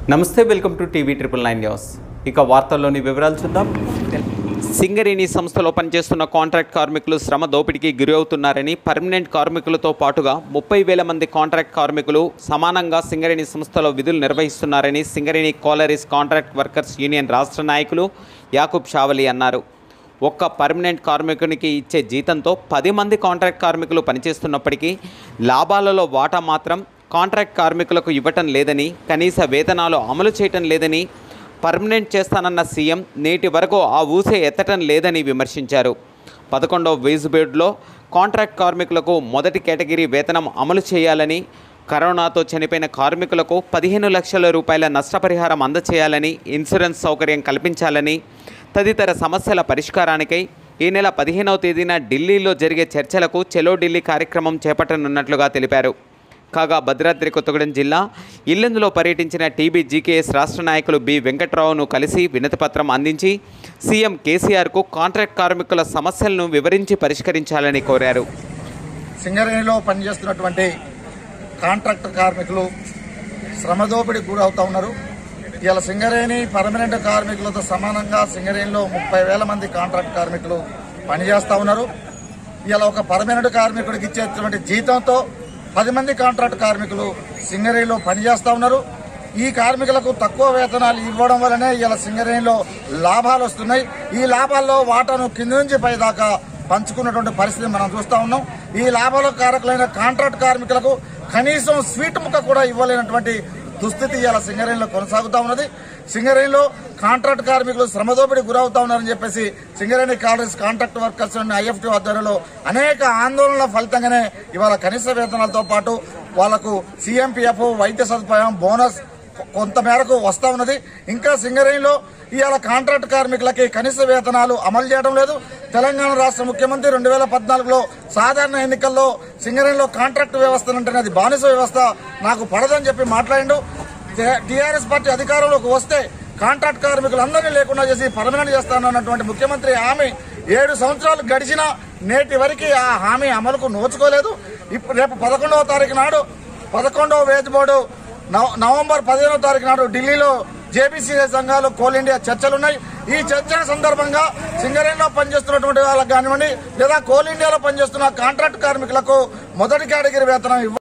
నమస్తే welcome to TV triple nine news ఇక వార్తల్లోని వివరాలు చూద్దాం సింగరేణి సంస్థలో పనిచేస్తున్న కాంట్రాక్ట్ కార్మికులు శ్రమ దోపిడీకి గురి అవుతున్నారని పర్మనెంట్ కార్మికులతో పాటుగా ముప్పై వేల మంది కాంట్రాక్ట్ కార్మికులు సమానంగా సింగరేణి సంస్థలో విధులు నిర్వహిస్తున్నారని Singareni collieries contract workers union రాష్ట్ర నాయకులు యాకూబ్ షావలి అన్నారు ఒక్క పర్మనెంట్ కార్మికునికి ఇచ్చే జీతంతో పది మంది కాంట్రాక్ట్ కార్మికులు పనిచేస్తున్నప్పటికీ లాభాలలో వాటా మాత్రం కాంట్రాక్ట్ కార్మికులకు ఇవ్వటం లేదని కనీస వేతనాలు అమలు చేయటం లేదని పర్మనెంట్ చేస్తానన్న సీఎం నేటి వరకు ఆ ఊసే ఎత్తటం లేదని విమర్శించారు పదకొండవ వేజ్ బోర్డులో కాంట్రాక్ట్ కార్మికులకు మొదటి కేటగిరీ వేతనం అమలు చేయాలని కరోనాతో చనిపోయిన కార్మికులకు పదిహేను లక్షల రూపాయల నష్టపరిహారం అందచేయాలని ఇన్సూరెన్స్ సౌకర్యం కల్పించాలని తదితర సమస్యల పరిష్కారానికై ఈ నెల పదిహేనవ తేదీన ఢిల్లీలో జరిగే చర్చలకు చెలో ఢిల్లీ కార్యక్రమం చేపట్టనున్నట్లుగా తెలిపారు కాగా భద్రాద్రి కొత్తగూడెం జిల్లా ఇల్లెందులో పర్యటించిన టీబీ జీకేఎస్ రాష్ట్ర నాయకులు బి వెంకట్రావును కలిసి వినతిపత్రం అందించి సీఎం కేసీఆర్కు కాంట్రాక్ట్ కార్మికుల సమస్యలను వివరించి పరిష్కరించాలని కోరారు సింగరేణిలో పనిచేస్తున్నటువంటి కాంట్రాక్ట్ కార్మికులు శ్రమదోపిడికి గురవుతా ఉన్నారు ఇవాళ సింగరేణి పర్మనెంట్ కార్మికులతో సమానంగా సింగరేణిలో ముప్పై వేల మంది కాంట్రాక్ట్ కార్మికులు పనిచేస్తూ ఉన్నారు ఇవాళ ఒక పర్మనెంట్ కార్మికుడికి ఇచ్చేటువంటి జీతంతో పది మంది కాంట్రాక్ట్ కార్మికులు సింగరేణిలో పనిచేస్తూ ఉన్నారు ఈ కార్మికులకు తక్కువ వేతనాలు ఇవ్వడం వల్లనే ఇవాళ సింగరేణిలో లాభాలు వస్తున్నాయి ఈ లాభాల్లో వాటాను కింది నుంచి పై దాకా పంచుకున్నటువంటి పరిస్థితి మనం చూస్తా ఉన్నాం ఈ లాభాల కారకులైన కాంట్రాక్ట్ కార్మికులకు కనీసం స్వీట్ ముక్క కూడా ఇవ్వలేనటువంటి దుస్థితి ఇవాళ సింగరేణిలో కొనసాగుతా ఉన్నది సింగరేణిలో కాంట్రాక్ట్ కార్మికులు శ్రమదోపిడి గురవుతా ఉన్నారని చెప్పేసి Singareni college contract workers IFT ఆధ్వర్యంలో అనేక ఆందోళనల ఫలితంగానే ఇవాళ కనీస వేతనాలతో పాటు వాళ్లకు సీఎంపీఎఫ్ వైద్య సదుపాయం బోనస్ కొంత మేరకు వస్తా ఉన్నది ఇంకా సింగరేణిలో ఇవాళ కాంట్రాక్ట్ కార్మికులకి కనీస వేతనాలు అమలు చేయడం లేదు తెలంగాణ రాష్ట్ర ముఖ్యమంత్రి రెండు వేల పద్నాలుగులో సాధారణ ఎన్నికల్లో సింగరేణిలో కాంట్రాక్ట్ వ్యవస్థ అంటే అది బానిస వ్యవస్థ నాకు పడదని చెప్పి మాట్లాడిండు టీఆర్ఎస్ పార్టీ అధికారంలోకి వస్తే కాంట్రాక్ట్ కార్మికులందరినీ లేకుండా చేసి పర్మనెంట్ చేస్తానన్నటువంటి ముఖ్యమంత్రి హామీ ఏడు సంవత్సరాలు గడిచినా నేటి వరకు ఆ హామీ అమలుకు నోచుకోలేదు ఇప్పుడు రేపు పదకొండవ తారీఖు నాడు పదకొండవ వేజ్ బోర్డు నవ- నవంబర్ పదిహేనో తారీఖు నాడు ఢిల్లీలో జేబీసీ సంఘాలు కోల్ ఇండియా చర్చలున్నాయి ఈ చర్చల సందర్భంగా సింగరేణిలో పనిచేస్తున్నటువంటి వాళ్ళకి కానివ్వండి లేదా కోల్ ఇండియాలో పనిచేస్తున్న కాంట్రాక్ట్ కార్మికులకు మొదటి కేటగిరీ వేతనం ఇవ్వ